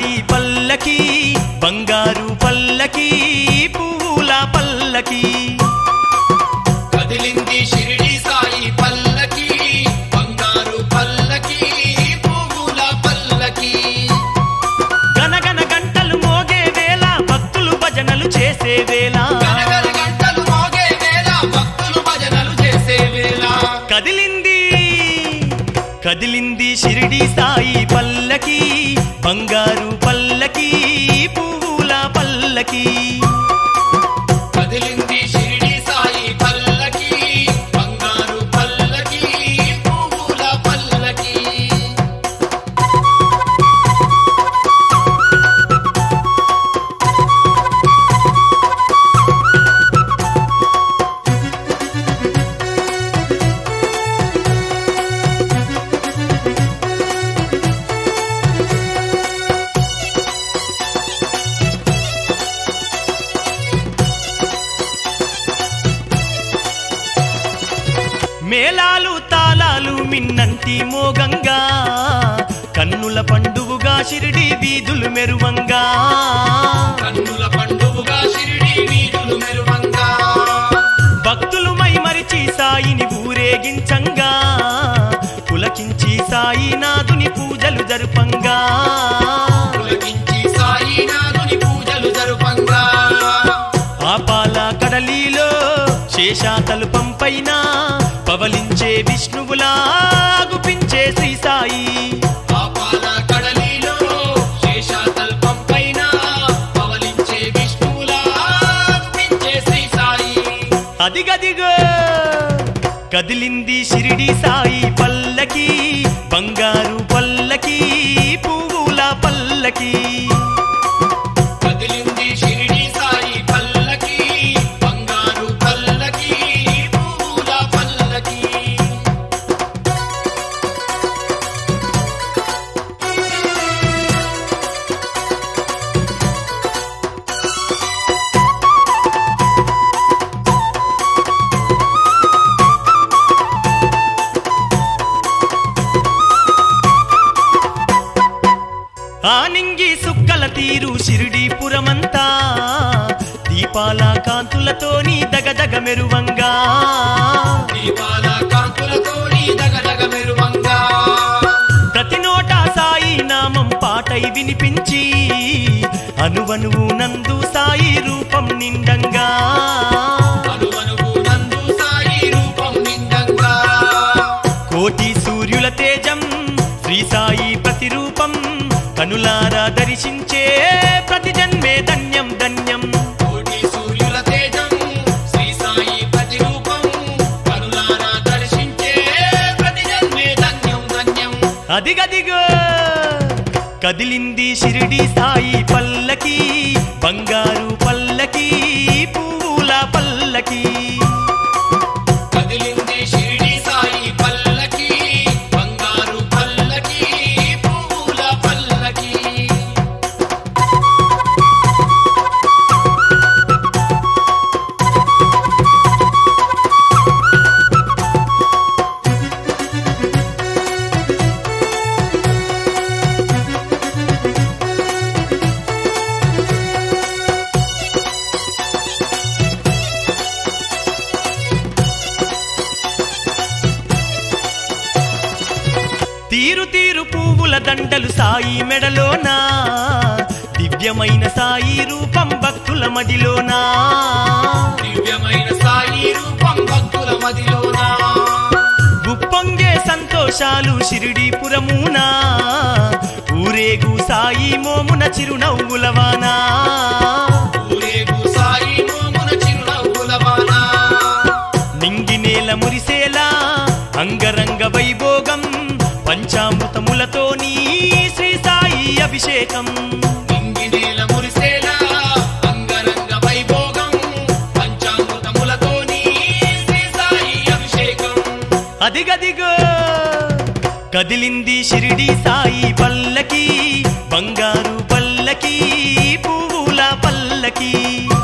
సాయి పల్లకి బంగారు పల్లకి పూల పల్లకి కదిలింది షిరిడి సాయి పల్లకి బంగారు పల్లకి పువ్వుల పల్లకి గనగన గంటలు మోగే వేళ భక్తులు భజనలు చేసే వేళ గనగన గంటలు మోగే వేళ భక్తులు భజనలు చేసే వేళ కదిలింది కదిలింది షిరిడి సాయి పల్లకి బంగారు పల్లకి పూల పల్లకి కదిలింది షిరిడి సాయి పల్లకి బంగారు పల్లకి పువ్వుల పల్లకి మేళాలు తాళాలు మిన్నంటి మోగంగా కన్నుల పండువుగా షిరిడి వీధులు మెరువంగా కన్నుల పండుగగా షిరిడి వీధులు మెరువంగా భక్తులు మై మరిచి సాయిని ఊరేగించంగా పులకించి సాయినాథుని పూజలు జరుపంగా పులకించి సాయినాథుని పూజలు జరుపంగా ఆపాల కడలిలో శేషాతల్పం పైన పవలించే విష్ణువులా గుపించే శ్రీ సాయి పాపాల కడలిలో శేషాతల్పం పైన పవలించే విష్ణువులా అర్పించే శ్రీ సాయి అదిగదిగో కదిలింది షిరిడి సాయి పల్లకి బంగారు పల్లకి పువ్వుల పల్లకి కదిలింది షిరిడి సాయి పల్లకి బంగారు పల్లకి పువ్వుల పల్లకి ఆ నింగి సుక్కల తీరు షిరిడి పురమంతా దీపాల కాంతులతోని దగదగ మెరువంగా దీపాల కాంతులతోని దగదగ మెరువంగా ప్రతి నోట సాయి నామం పాటై వినిపించి అనువనువు నందు సాయి రూపం నిండంగా అనువనువు నందు సాయి రూపం నిండంగా కోటి సూర్యుల తేజం శ్రీ సాయి ప్రతిరూపం కనులారా దర్శించే ప్రతి జన్మే ధన్యం ధన్యం కోటి సూర్యుల తేజం శ్రీ సాయి ప్రతిరూపం కరుణారా దర్శించే ప్రతి జన్మే ధన్యం ధన్యం అదిగదిగో కదిలింది షిరిడి సాయి పల్లకి బంగారు పల్లకి పూల పల్లకి కదిలింది షిరిడి సాయి పల్లకి బంగారు పల్లకి పువ్వుల పల్లకి తీరు తీరు పువ్వుల దండలు సాయి మెడలోనా దివ్యమైన సాయి రూపం భక్తుల మదిలోనా దివ్యమైన సాయి రూపం భక్తుల మదిలోనా గుప్పొంగే సంతోషాలు షిరిడీపురమునా ఊరేగు సాయి మోమున చిరునవ్వులవానా ఊరేగు సాయి మోమున చిరునవ్వులవానా నింగి నేల మురిసేలా అంగరంగ వైభోగం పంచామృతములతోని శ్రీ సాయి అభిషేకం నింగినేల మురిసేలా అంగరంగ వైభోగం పంచామృతములతోని శ్రీ సాయి అభిషేకం అదిగదిగో కదిలింది షిరిడి సాయి పల్లకి బంగారు పల్లకి పువ్వుల పల్లకి